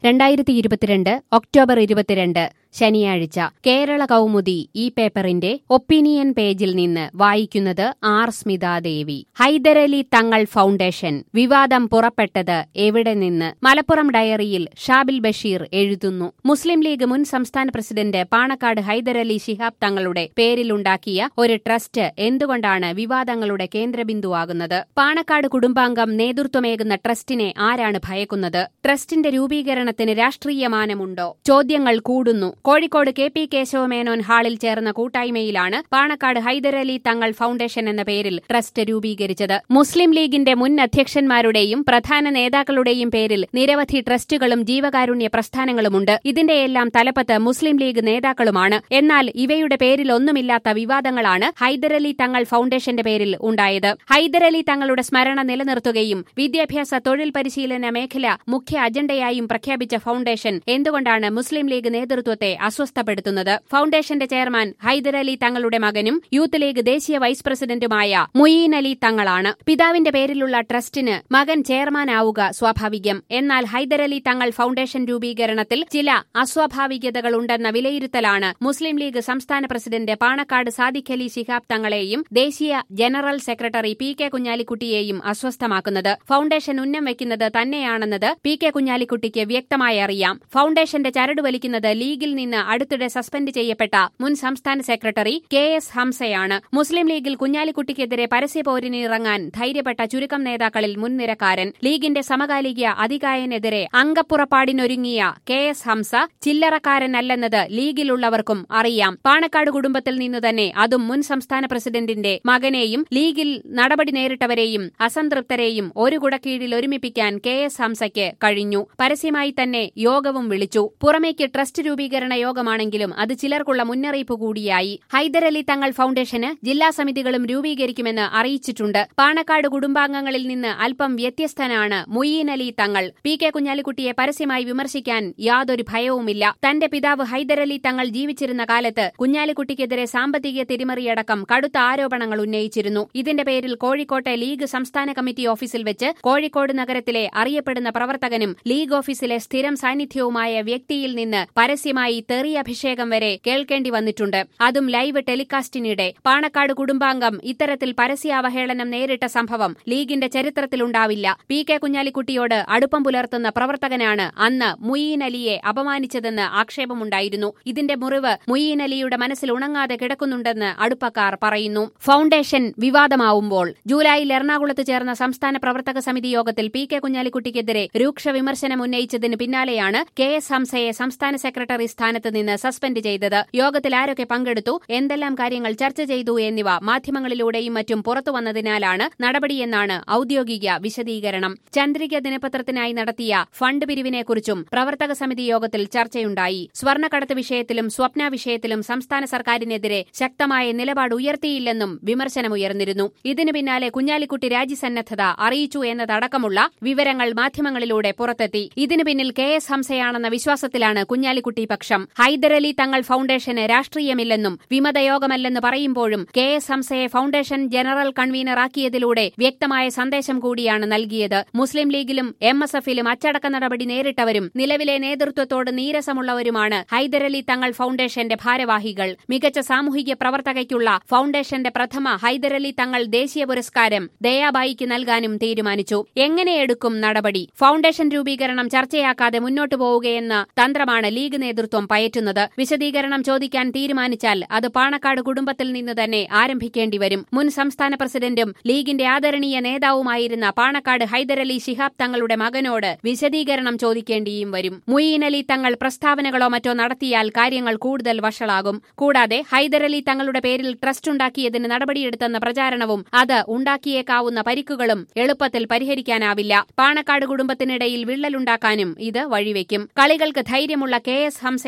രണ്ടായിരത്തി ഇരുപത്തിരണ്ട് ഒക്ടോബർ ഇരുപത്തിരണ്ട് ശനിയാഴ്ച കേരള കൗമുദി ഈ പേപ്പറിന്റെ ഒപ്പീനിയൻ പേജിൽ നിന്ന് വായിക്കുന്നത് ആർ സ്മിതാദേവി ഹൈദരലി തങ്ങൾ ഫൗണ്ടേഷൻ വിവാദം പുറപ്പെട്ടത് എവിടെ നിന്ന് മലപ്പുറം ഡയറിയിൽ ഷാബിൽ ബഷീർ എഴുതുന്നു മുസ്ലിം ലീഗ് മുൻ സംസ്ഥാന പ്രസിഡന്റ് പാണക്കാട് ഹൈദരലി ശിഹാബ് തങ്ങളുടെ പേരിലുണ്ടാക്കിയ ഒരു ട്രസ്റ്റ് എന്തുകൊണ്ടാണ് വിവാദങ്ങളുടെ കേന്ദ്രബിന്ദുവാകുന്നത് പാണക്കാട് കുടുംബാംഗം നേതൃത്വമേകുന്ന ട്രസ്റ്റിനെ ആരാണ് ഭയക്കുന്നത് ട്രസ്റ്റിന്റെ രൂപീകരണത്തിന് രാഷ്ട്രീയമാനമുണ്ടോ ചോദ്യങ്ങൾ കൂടുന്നു കോഴിക്കോട് കെ പി കേശവമേനോൻ ഹാളിൽ ചേർന്ന കൂട്ടായ്മയിലാണ് പാണക്കാട് ഹൈദരലി തങ്ങൾ ഫൗണ്ടേഷൻ എന്ന പേരിൽ ട്രസ്റ്റ് രൂപീകരിച്ചത് മുസ്ലിം ലീഗിന്റെ മുൻ അധ്യക്ഷന്മാരുടെയും പ്രധാന നേതാക്കളുടെയും പേരിൽ നിരവധി ട്രസ്റ്റുകളും ജീവകാരുണ്യ പ്രസ്ഥാനങ്ങളുമുണ്ട് ഇതിന്റെയെല്ലാം തലപ്പത്ത് മുസ്ലിം ലീഗ് നേതാക്കളുമാണ് എന്നാൽ ഇവയുടെ പേരിൽ ഒന്നുമില്ലാത്ത വിവാദങ്ങളാണ് ഹൈദരലി തങ്ങൾ ഫൗണ്ടേഷന്റെ പേരിൽ ഉണ്ടായത് ഹൈദരലി തങ്ങളുടെ സ്മരണ നിലനിർത്തുകയും വിദ്യാഭ്യാസ തൊഴിൽ പരിശീലന മേഖല മുഖ്യ അജണ്ടയായും പ്രഖ്യാപിച്ച ഫൗണ്ടേഷൻ എന്തുകൊണ്ടാണ് മുസ്ലിം ലീഗ് നേതൃത്വത്തെ അസ്വസ്ഥപ്പെടുത്തുന്നത് ഫൗണ്ടേഷന്റെ ചെയർമാൻ ഹൈദരലി തങ്ങളുടെ മകനും യൂത്ത് ലീഗ് ദേശീയ വൈസ് പ്രസിഡന്റുമായ മുയീൻ അലി തങ്ങളാണ് പിതാവിന്റെ പേരിലുള്ള ട്രസ്റ്റിന് മകൻ ചെയർമാനാവുക സ്വാഭാവികം എന്നാൽ ഹൈദരലി തങ്ങൾ ഫൗണ്ടേഷൻ രൂപീകരണത്തിൽ ചില അസ്വാഭാവികതകളുണ്ടെന്ന വിലയിരുത്തലാണ് മുസ്ലിം ലീഗ് സംസ്ഥാന പ്രസിഡന്റ് പാണക്കാട് സാദിഖ് അലി ശിഹാബ് തങ്ങളെയും ദേശീയ ജനറൽ സെക്രട്ടറി പി കെ കുഞ്ഞാലിക്കുട്ടിയെയും അസ്വസ്ഥമാക്കുന്നത് ഫൗണ്ടേഷൻ ഉന്നം വയ്ക്കുന്നത് തന്നെയാണെന്നത് പി കെ കുഞ്ഞാലിക്കുട്ടിക്ക് വ്യക്തമായി അറിയാം ഫൗണ്ടേഷന്റെ ചരട് വലിക്കുന്നത് ലീഗിൽ നിന്ന് അടുത്തിടെ സസ്പെൻഡ് ചെയ്യപ്പെട്ട മുൻ സംസ്ഥാന സെക്രട്ടറി കെ എസ് ഹംസയാണ് മുസ്ലിം ലീഗിൽ കുഞ്ഞാലിക്കുട്ടിക്കെതിരെ പരസ്യപോരിനിറങ്ങാൻ ധൈര്യപ്പെട്ട ചുരുക്കം നേതാക്കളിൽ മുൻനിരക്കാരൻ ലീഗിന്റെ സമകാലിക അധികായനെതിരെ അംഗപ്പുറപ്പാടിനൊരുങ്ങിയ കെ എസ് ഹംസ ചില്ലറക്കാരനല്ലെന്നത് ലീഗിലുള്ളവർക്കും അറിയാം പാണക്കാട് കുടുംബത്തിൽ നിന്നു തന്നെ അതും മുൻ സംസ്ഥാന പ്രസിഡന്റിന്റെ മകനെയും ലീഗിൽ നടപടി നേരിട്ടവരെയും അസംതൃപ്തരെയും ഒരു കുടക്കീഴിൽ ഒരുമിപ്പിക്കാൻ കെ എസ് ഹംസയ്ക്ക് കഴിഞ്ഞു പരസ്യമായി തന്നെ യോഗവും വിളിച്ചു പുറമേക്ക് ട്രസ്റ്റ് രൂപീകരണ യോഗമാണെങ്കിലും അത് ചിലർക്കുള്ള മുന്നറിയിപ്പ് കൂടിയായി ഹൈദരലി തങ്ങൾ ഫൗണ്ടേഷന് ജില്ലാ സമിതികളും രൂപീകരിക്കുമെന്ന് അറിയിച്ചിട്ടുണ്ട് പാണക്കാട് കുടുംബാംഗങ്ങളിൽ നിന്ന് അല്പം വ്യത്യസ്തനാണ് മുയീൻ അലി തങ്ങൾ പി കെ കുഞ്ഞാലിക്കുട്ടിയെ പരസ്യമായി വിമർശിക്കാൻ യാതൊരു ഭയവുമില്ല തന്റെ പിതാവ് ഹൈദരലി തങ്ങൾ ജീവിച്ചിരുന്ന കാലത്ത് കുഞ്ഞാലിക്കുട്ടിക്കെതിരെ സാമ്പത്തിക തിരിമറിയടക്കം കടുത്ത ആരോപണങ്ങൾ ഉന്നയിച്ചിരുന്നു ഇതിന്റെ പേരിൽ കോഴിക്കോട്ടെ ലീഗ് സംസ്ഥാന കമ്മിറ്റി ഓഫീസിൽ വെച്ച് കോഴിക്കോട് നഗരത്തിലെ അറിയപ്പെടുന്ന പ്രവർത്തകനും ലീഗ് ഓഫീസിലെ സ്ഥിരം സാന്നിധ്യവുമായ വ്യക്തിയിൽ നിന്ന് പരസ്യമായി തെറിയഭിഷേകം വരെ കേൾക്കേണ്ടി വന്നിട്ടുണ്ട് അതും ലൈവ് ടെലികാസ്റ്റിനിടെ പാണക്കാട് കുടുംബാംഗം ഇത്തരത്തിൽ പരസ്യാവഹേളനം നേരിട്ട സംഭവം ലീഗിന്റെ ചരിത്രത്തിലുണ്ടാവില്ല പി കെ കുഞ്ഞാലിക്കുട്ടിയോട് അടുപ്പം പുലർത്തുന്ന പ്രവർത്തകനാണ് അന്ന് മുയീൻ അലിയെ അപമാനിച്ചതെന്ന് ആക്ഷേപമുണ്ടായിരുന്നു ഇതിന്റെ മുറിവ് മുയീൻ അലിയുടെ മനസ്സിൽ ഉണങ്ങാതെ കിടക്കുന്നുണ്ടെന്ന് അടുപ്പക്കാർ പറയുന്നു ഫൗണ്ടേഷൻ വിവാദമാവുമ്പോൾ ജൂലൈയിൽ എറണാകുളത്ത് ചേർന്ന സംസ്ഥാന പ്രവർത്തക സമിതി യോഗത്തിൽ പി കെ കുഞ്ഞാലിക്കുട്ടിക്കെതിരെ രൂക്ഷ വിമർശനം ഉന്നയിച്ചതിന് പിന്നാലെയാണ് കെ എസ് ഹംസയെ സംസ്ഥാന സെക്രട്ടറി സ്ഥാനത്ത് നിന്ന് സസ്പെൻഡ് ചെയ്തത് യോഗത്തിൽ ആരൊക്കെ പങ്കെടുത്തു എന്തെല്ലാം കാര്യങ്ങൾ ചർച്ച ചെയ്തു എന്നിവ മാധ്യമങ്ങളിലൂടെയും മറ്റും പുറത്തുവന്നതിനാലാണ് നടപടിയെന്നാണ് ഔദ്യോഗിക വിശദീകരണം ചന്ദ്രിക ദിനപത്രത്തിനായി നടത്തിയ ഫണ്ട് പിരിവിനെക്കുറിച്ചും പ്രവർത്തക സമിതി യോഗത്തിൽ ചർച്ചയുണ്ടായി സ്വർണ്ണക്കടത്ത് വിഷയത്തിലും സ്വപ്ന വിഷയത്തിലും സംസ്ഥാന സർക്കാരിനെതിരെ ശക്തമായ നിലപാട് ഉയർത്തിയില്ലെന്നും വിമർശനമുയർന്നിരുന്നു ഇതിനു പിന്നാലെ കുഞ്ഞാലിക്കുട്ടി രാജ്യസന്നദ്ധത അറിയിച്ചു എന്നതടക്കമുള്ള വിവരങ്ങൾ മാധ്യമങ്ങളിലൂടെ പുറത്തെത്തി ഇതിനു പിന്നിൽ കെ എസ് ഹംസയാണെന്ന വിശ്വാസത്തിലാണ് കുഞ്ഞാലിക്കുട്ടി പക്ഷം ഹൈദരലി തങ്ങൾ ഫൗണ്ടേഷന് രാഷ്ട്രീയമില്ലെന്നും വിമതയോഗമല്ലെന്ന് പറയുമ്പോഴും കെ എസ് ഹംസയെ ഫൗണ്ടേഷൻ ജനറൽ കൺവീനറാക്കിയതിലൂടെ വ്യക്തമായ സന്ദേശം കൂടിയാണ് നൽകിയത് മുസ്ലിം ലീഗിലും എം എസ് എഫിലും അച്ചടക്ക നടപടി നേരിട്ടവരും നിലവിലെ നേതൃത്വത്തോട് നീരസമുള്ളവരുമാണ് ഹൈദരലി തങ്ങൾ ഫൗണ്ടേഷന്റെ ഭാരവാഹികൾ മികച്ച സാമൂഹിക പ്രവർത്തകയ്ക്കുള്ള ഫൗണ്ടേഷന്റെ പ്രഥമ ഹൈദരലി തങ്ങൾ ദേശീയ പുരസ്കാരം ദയാബായിക്ക് നൽകാനും തീരുമാനിച്ചു എങ്ങനെയെടുക്കും നടപടി ഫൗണ്ടേഷൻ രൂപീകരണം ചർച്ചയാക്കാതെ മുന്നോട്ടു പോവുകയെന്ന തന്ത്രമാണ് ലീഗ് നേതൃത്വം പയറ്റുന്നത് വിശദീകരണം ചോദിക്കാൻ തീരുമാനിച്ചാൽ അത് പാണക്കാട് കുടുംബത്തിൽ നിന്ന് തന്നെ ആരംഭിക്കേണ്ടി വരും മുൻ സംസ്ഥാന പ്രസിഡന്റും ലീഗിന്റെ ആദരണീയ നേതാവുമായിരുന്ന പാണക്കാട് ഹൈദരലി ശിഹാബ് തങ്ങളുടെ മകനോട് വിശദീകരണം ചോദിക്കേണ്ടിയും വരും മുയീൻ അലി തങ്ങൾ പ്രസ്താവനകളോ മറ്റോ നടത്തിയാൽ കാര്യങ്ങൾ കൂടുതൽ വഷളാകും കൂടാതെ ഹൈദരലി തങ്ങളുടെ പേരിൽ ട്രസ്റ്റ് ഉണ്ടാക്കിയതിന് നടപടിയെടുത്തെന്ന പ്രചാരണവും അത് ഉണ്ടാക്കിയേക്കാവുന്ന പരിക്കുകളും എളുപ്പത്തിൽ പരിഹരിക്കാനാവില്ല പാണക്കാട് കുടുംബത്തിനിടയിൽ വിള്ളലുണ്ടാക്കാനും ഇത് വഴിവെക്കും കളികൾക്ക് ധൈര്യമുള്ള കെ എസ് ഹംസ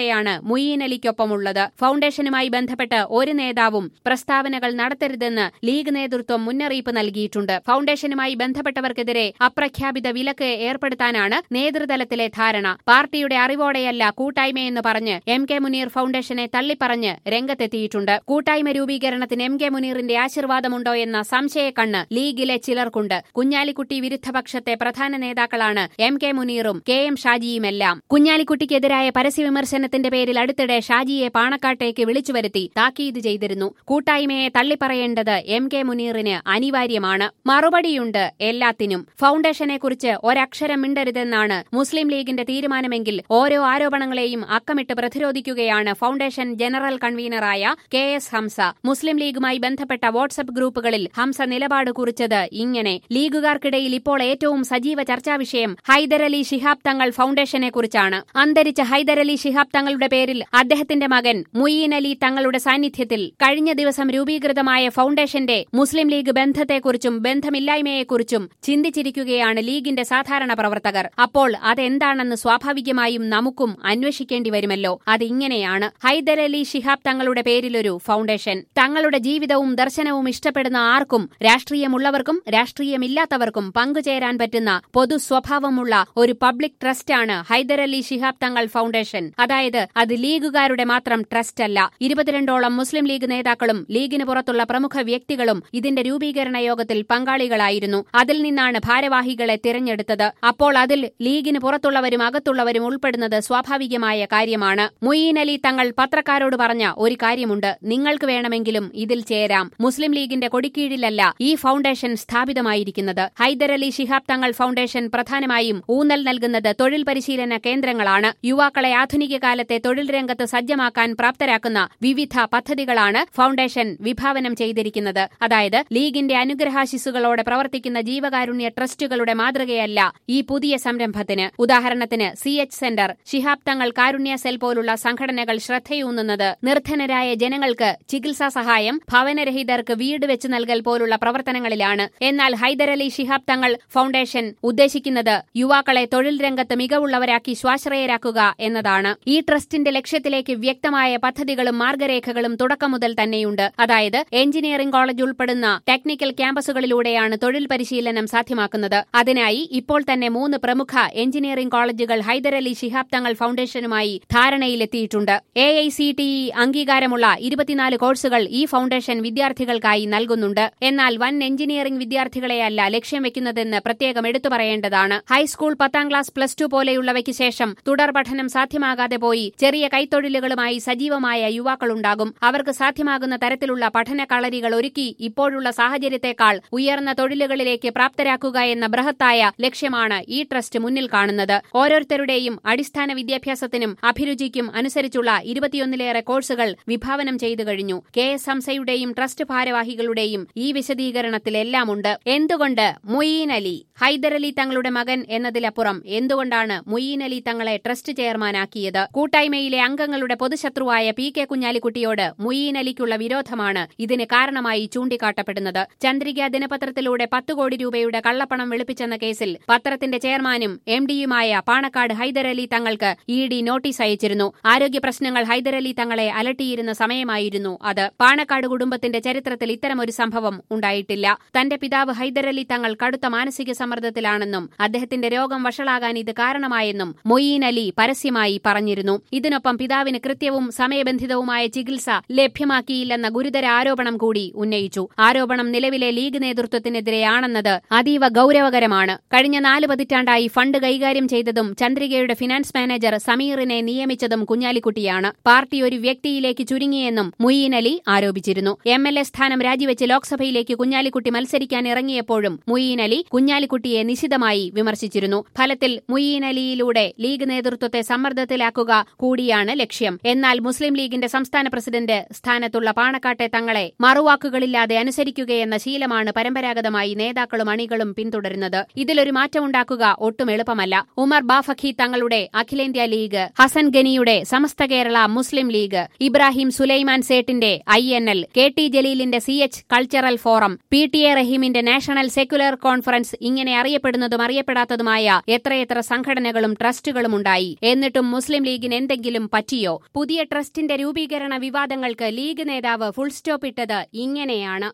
വർഷത്തെയാണ് മുയീൻ അലിക്കൊപ്പമുള്ളത് ഫൗണ്ടേഷനുമായി ബന്ധപ്പെട്ട് ഒരു നേതാവും പ്രസ്താവനകൾ നടത്തരുതെന്ന് ലീഗ് നേതൃത്വം മുന്നറിയിപ്പ് നൽകിയിട്ടുണ്ട് ഫൗണ്ടേഷനുമായി ബന്ധപ്പെട്ടവർക്കെതിരെ അപ്രഖ്യാപിത വിലക്ക് ഏർപ്പെടുത്താനാണ് നേതൃതലത്തിലെ ധാരണ പാർട്ടിയുടെ അറിവോടെയല്ല കൂട്ടായ്മയെന്ന് പറഞ്ഞ് എം കെ മുനീർ ഫൗണ്ടേഷനെ തള്ളിപ്പറഞ്ഞ് രംഗത്തെത്തിയിട്ടുണ്ട് കൂട്ടായ്മ രൂപീകരണത്തിന് എം കെ മുനീറിന്റെ ആശീർവാദമുണ്ടോ എന്ന സംശയക്കണ്ണ് ലീഗിലെ ചിലർക്കുണ്ട് കുഞ്ഞാലിക്കുട്ടി വിരുദ്ധപക്ഷത്തെ പ്രധാന നേതാക്കളാണ് എം കെ മുനീറും കെ എം ഷാജിയുമെല്ലാം കുഞ്ഞാലിക്കുട്ടിക്കെതിരായ പരസ്യ വിമർശനത്തിന്റെ പേരിൽ അടുത്തിടെ ഷാജിയെ പാണക്കാട്ടേക്ക് വിളിച്ചുവരുത്തി താക്കീത് ചെയ്തിരുന്നു കൂട്ടായ്മയെ തള്ളിപ്പറയേണ്ടത് എം കെ മുനീറിന് അനിവാര്യമാണ് മറുപടിയുണ്ട് എല്ലാത്തിനും ഫൗണ്ടേഷനെക്കുറിച്ച് ഒരക്ഷരം മിണ്ടരുതെന്നാണ് മുസ്ലിം ലീഗിന്റെ തീരുമാനമെങ്കിൽ ഓരോ ആരോപണങ്ങളെയും അക്കമിട്ട് പ്രതിരോധിക്കുകയാണ് ഫൗണ്ടേഷൻ ജനറൽ കൺവീനറായ കെ എസ് ഹംസ മുസ്ലിം ലീഗുമായി ബന്ധപ്പെട്ട വാട്സ്ആപ്പ് ഗ്രൂപ്പുകളിൽ ഹംസ നിലപാട് കുറിച്ചത് ഇങ്ങനെ ലീഗുകാർക്കിടയിൽ ഇപ്പോൾ ഏറ്റവും സജീവ ചർച്ചാ വിഷയം ഹൈദരലി ശിഹാബ് തങ്ങൾ ഫൗണ്ടേഷനെ കുറിച്ചാണ് അന്തരിച്ച ഹൈദരലി ശിഹാബ് തങ്ങളുടെ പേരിൽ അദ്ദേഹത്തിന്റെ മകൻ മുയീൻ അലി തങ്ങളുടെ സാന്നിധ്യത്തിൽ കഴിഞ്ഞ ദിവസം രൂപീകൃതമായ ഫൗണ്ടേഷന്റെ മുസ്ലിം ലീഗ് ബന്ധത്തെക്കുറിച്ചും ബന്ധമില്ലായ്മയെക്കുറിച്ചും ചിന്തിച്ചിരിക്കുകയാണ് ലീഗിന്റെ സാധാരണ പ്രവർത്തകർ അപ്പോൾ അതെന്താണെന്ന് സ്വാഭാവികമായും നമുക്കും അന്വേഷിക്കേണ്ടി വരുമല്ലോ അതിങ്ങനെയാണ് ഹൈദരലി ശിഹാബ് തങ്ങളുടെ പേരിലൊരു ഫൗണ്ടേഷൻ തങ്ങളുടെ ജീവിതവും ദർശനവും ഇഷ്ടപ്പെടുന്ന ആർക്കും രാഷ്ട്രീയമുള്ളവർക്കും രാഷ്ട്രീയമില്ലാത്തവർക്കും പങ്കുചേരാൻ പറ്റുന്ന പൊതു സ്വഭാവമുള്ള ഒരു പബ്ലിക് ട്രസ്റ്റാണ് ഹൈദരലി ശിഹാബ് തങ്ങൾ ഫൗണ്ടേഷൻ അതായത് അത് ലീഗുകാരുടെ മാത്രം ട്രസ്റ്റ് അല്ല ഇരുപത്തിരണ്ടോളം മുസ്ലിം ലീഗ് നേതാക്കളും ലീഗിന് പുറത്തുള്ള പ്രമുഖ വ്യക്തികളും ഇതിന്റെ രൂപീകരണ യോഗത്തിൽ പങ്കാളികളായിരുന്നു അതിൽ നിന്നാണ് ഭാരവാഹികളെ തിരഞ്ഞെടുത്തത് അപ്പോൾ അതിൽ ലീഗിന് പുറത്തുള്ളവരും അകത്തുള്ളവരും ഉൾപ്പെടുന്നത് സ്വാഭാവികമായ കാര്യമാണ് മുയീൻ അലി തങ്ങൾ പത്രക്കാരോട് പറഞ്ഞ ഒരു കാര്യമുണ്ട് നിങ്ങൾക്ക് വേണമെങ്കിലും ഇതിൽ ചേരാം മുസ്ലിം ലീഗിന്റെ കൊടിക്കീഴിലല്ല ഈ ഫൗണ്ടേഷൻ സ്ഥാപിതമായിരിക്കുന്നത് ഹൈദരലി ശിഹാബ് തങ്ങൾ ഫൗണ്ടേഷൻ പ്രധാനമായും ഊന്നൽ നൽകുന്നത് തൊഴിൽ പരിശീലന കേന്ദ്രങ്ങളാണ് യുവാക്കളെ ആധുനിക കാലത്തെ തൊഴിൽ രംഗത്ത് സജ്ജമാക്കാൻ പ്രാപ്തരാക്കുന്ന വിവിധ പദ്ധതികളാണ് ഫൗണ്ടേഷൻ വിഭാവനം ചെയ്തിരിക്കുന്നത് അതായത് ലീഗിന്റെ അനുഗ്രഹാശിസുകളോടെ പ്രവർത്തിക്കുന്ന ജീവകാരുണ്യ ട്രസ്റ്റുകളുടെ മാതൃകയല്ല ഈ പുതിയ സംരംഭത്തിന് ഉദാഹരണത്തിന് സി എച്ച് സെന്റർ ശിഹാബ് തങ്ങൾ കാരുണ്യ സെൽ പോലുള്ള സംഘടനകൾ ശ്രദ്ധയൂന്നുന്നത് നിർധനരായ ജനങ്ങൾക്ക് ചികിത്സാ സഹായം ഭവനരഹിതർക്ക് വീട് വെച്ച് നൽകൽ പോലുള്ള പ്രവർത്തനങ്ങളിലാണ് എന്നാൽ ഹൈദരലി ശിഹാബ് തങ്ങൾ ഫൗണ്ടേഷൻ ഉദ്ദേശിക്കുന്നത് യുവാക്കളെ തൊഴിൽ രംഗത്ത് മികവുള്ളവരാക്കി സ്വാശ്രയരാക്കുക എന്നതാണ് ഈ ട്രസ്റ്റിന്റെ ലക്ഷ്യത്തിലേക്ക് വ്യക്തമായ പദ്ധതികളും മാർഗരേഖകളും തുടക്കം മുതൽ തന്നെയുണ്ട് അതായത് എഞ്ചിനീയറിംഗ് കോളേജ് ഉൾപ്പെടുന്ന ടെക്നിക്കൽ ക്യാമ്പസുകളിലൂടെയാണ് തൊഴിൽ പരിശീലനം സാധ്യമാക്കുന്നത് അതിനായി ഇപ്പോൾ തന്നെ മൂന്ന് പ്രമുഖ എഞ്ചിനീയറിംഗ് കോളേജുകൾ ഹൈദരലി ശിഹാബ് തങ്ങൾ ഫൗണ്ടേഷനുമായി ധാരണയിലെത്തിയിട്ടുണ്ട് A I C T E അംഗീകാരമുള്ള ഇരുപത്തിനാല് കോഴ്സുകൾ ഈ ഫൗണ്ടേഷൻ വിദ്യാർത്ഥികൾക്കായി നൽകുന്നുണ്ട് എന്നാൽ വൻ എഞ്ചിനീയറിംഗ് വിദ്യാർത്ഥികളെയല്ല ലക്ഷ്യം വെക്കുന്നതെന്ന് പ്രത്യേകം എടുത്തു പറയേണ്ടതാണ് ഹൈസ്കൂൾ പത്താം ക്ലാസ് പ്ലസ് ടു പോലെയുള്ളവയ്ക്ക് ശേഷം തുടർ പഠനം സാധ്യമാകാതെ പോയി ചെറിയ കൈത്തൊഴിലുകളുമായി സജീവമായ യുവാക്കളുണ്ടാകും അവർക്ക് സാധ്യമാകുന്ന തരത്തിലുള്ള പഠന കളരികൾ ഒരുക്കി ഇപ്പോഴുള്ള സാഹചര്യത്തെക്കാൾ ഉയർന്ന തൊഴിലുകളിലേക്ക് പ്രാപ്തരാക്കുക എന്ന ബൃഹത്തായ ലക്ഷ്യമാണ് ഈ ട്രസ്റ്റ് മുന്നിൽ കാണുന്നത് ഓരോരുത്തരുടെയും അടിസ്ഥാന വിദ്യാഭ്യാസത്തിനും അഭിരുചിക്കും അനുസരിച്ചുള്ള ഇരുപത്തിയൊന്നിലേറെ കോഴ്സുകൾ വിഭാവനം ചെയ്തു കഴിഞ്ഞു കെ എസ് ഹംസയുടെയും ട്രസ്റ്റ് ഭാരവാഹികളുടെയും ഈ വിശദീകരണത്തിലെല്ലാമുണ്ട് എന്തുകൊണ്ട് മുയീൻ അലി ഹൈദരലി തങ്ങളുടെ മകൻ എന്നതിലപ്പുറം എന്തുകൊണ്ടാണ് മുയീൻ അലി തങ്ങളെ ട്രസ്റ്റ് ചെയർമാനാക്കിയത് കൂട്ടായ്മയിലെ അംഗങ്ങളുടെ പൊതുശത്രുവായ പി കെ കുഞ്ഞാലിക്കുട്ടിയോട് മുയീൻ അലിക്കുള്ള വിരോധമാണ് ഇതിന് കാരണമായി ചൂണ്ടിക്കാട്ടപ്പെടുന്നത് ചന്ദ്രിക ദിനപത്രത്തിലൂടെ പത്ത് കോടി രൂപയുടെ കള്ളപ്പണം വെളുപ്പിച്ചെന്ന കേസിൽ പത്രത്തിന്റെ ചെയർമാനും എം ഡിയുമായ പാണക്കാട് ഹൈദരലി തങ്ങൾക്ക് ഇ ഡി നോട്ടീസ് അയച്ചിരുന്നു ആരോഗ്യ പ്രശ്നങ്ങൾ ഹൈദരലി തങ്ങളെ അലട്ടിയിരുന്ന സമയമായിരുന്നു അത് പാണക്കാട് കുടുംബത്തിന്റെ ചരിത്രത്തിൽ ഇത്തരമൊരു സംഭവം ഉണ്ടായിട്ടില്ല തന്റെ പിതാവ് ഹൈദരലി തങ്ങൾ കടുത്ത മാനസിക സമ്മർദ്ദത്തിലാണെന്നും അദ്ദേഹത്തിന്റെ രോഗം വഷളാകാൻ ഇത് കാരണമായെന്നും മൊയ്യീൻ അലി പരസ്യമായി പറഞ്ഞിരുന്നു ഇതിനൊപ്പം പിതാവിന് കൃത്യവും സമയബന്ധിതവുമായ ചികിത്സ ലഭ്യമാക്കിയില്ലെന്ന ഗുരുതര ആരോപണം കൂടി ഉന്നയിച്ചു ആരോപണം നിലവിലെ ലീഗ് നേതൃത്വത്തിനെതിരെയാണെന്നത് അതീവ ഗൌരവകരമാണ് കഴിഞ്ഞ നാല് പതിറ്റാണ്ടായി ഫണ്ട് കൈകാര്യം ചെയ്തതും ചന്ദ്രികയുടെ ഫിനാൻസ് മാനേജർ സമീറിനെ നിയമിച്ചതും കുഞ്ഞാലിക്കുട്ടിയാണ് പാർട്ടി ഒരു വ്യക്തിയിലേക്ക് ചുരുങ്ങിയെന്നും മുയീൻ അലി ആരോപിച്ചിരുന്നു എം എൽ എ സ്ഥാനം രാജിവെച്ച് ലോക്സഭയിലേക്ക് കുഞ്ഞാലിക്കുട്ടി മത്സരിക്കാൻ ഇറങ്ങിയപ്പോഴും മുയീൻ അലി കുഞ്ഞാലിക്കുട്ടിയെ നിശിതമായി വിമർശിച്ചിരുന്നു ഫലത്തിൽ മുയീൻ അലിയിലൂടെ ലീഗ് നേതൃത്വത്തെ സമ്മർദ്ദത്തിലാക്കുക കൂടിയാണ് ലക്ഷ്യം എന്നാൽ മുസ്ലിം ലീഗിന്റെ സംസ്ഥാന പ്രസിഡന്റ് സ്ഥാനത്തുള്ള പാണക്കാട്ടെ തങ്ങളെ മറുവാക്കുകളില്ലാതെ അനുസരിക്കുകയെന്ന ശീലമാണ് പരമ്പരാഗതമായി നേതാക്കളും അണികളും പിന്തുടരുന്നത് ഇതിലൊരു മാറ്റമുണ്ടാക്കുക ഒട്ടും എളുപ്പമല്ല ഉമർ ബാഫഖി തങ്ങളുടെ അഖിലേന്ത്യാ ലീഗ് ഹസൻ ഗനിയുടെ സമസ്ത കേരള മുസ്ലിം ലീഗ് ഇബ്രാഹിം സുലൈമാൻ സേട്ടിന്റെ I N L K T ജലീലിന്റെ C H cultural forum P T A റഹീമിന്റെ നാഷണൽ സെക്യുലർ കോൺഫറൻസ് ഇങ്ങനെ എന്നിങ്ങനെ അറിയപ്പെടുന്നതും അറിയപ്പെടാത്തതുമായ എത്രയെത്ര സംഘടനകളും ട്രസ്റ്റുകളും ഉണ്ടായി എന്നിട്ടും മുസ്ലിം ലീഗിന് എന്തെങ്കിലും പറ്റിയോ പുതിയ ട്രസ്റ്റിന്റെ രൂപീകരണ വിവാദങ്ങൾക്ക് ലീഗ് നേതാവ് ഫുൾ സ്റ്റോപ്പ് ഇട്ടത് ഇങ്ങനെയാണ്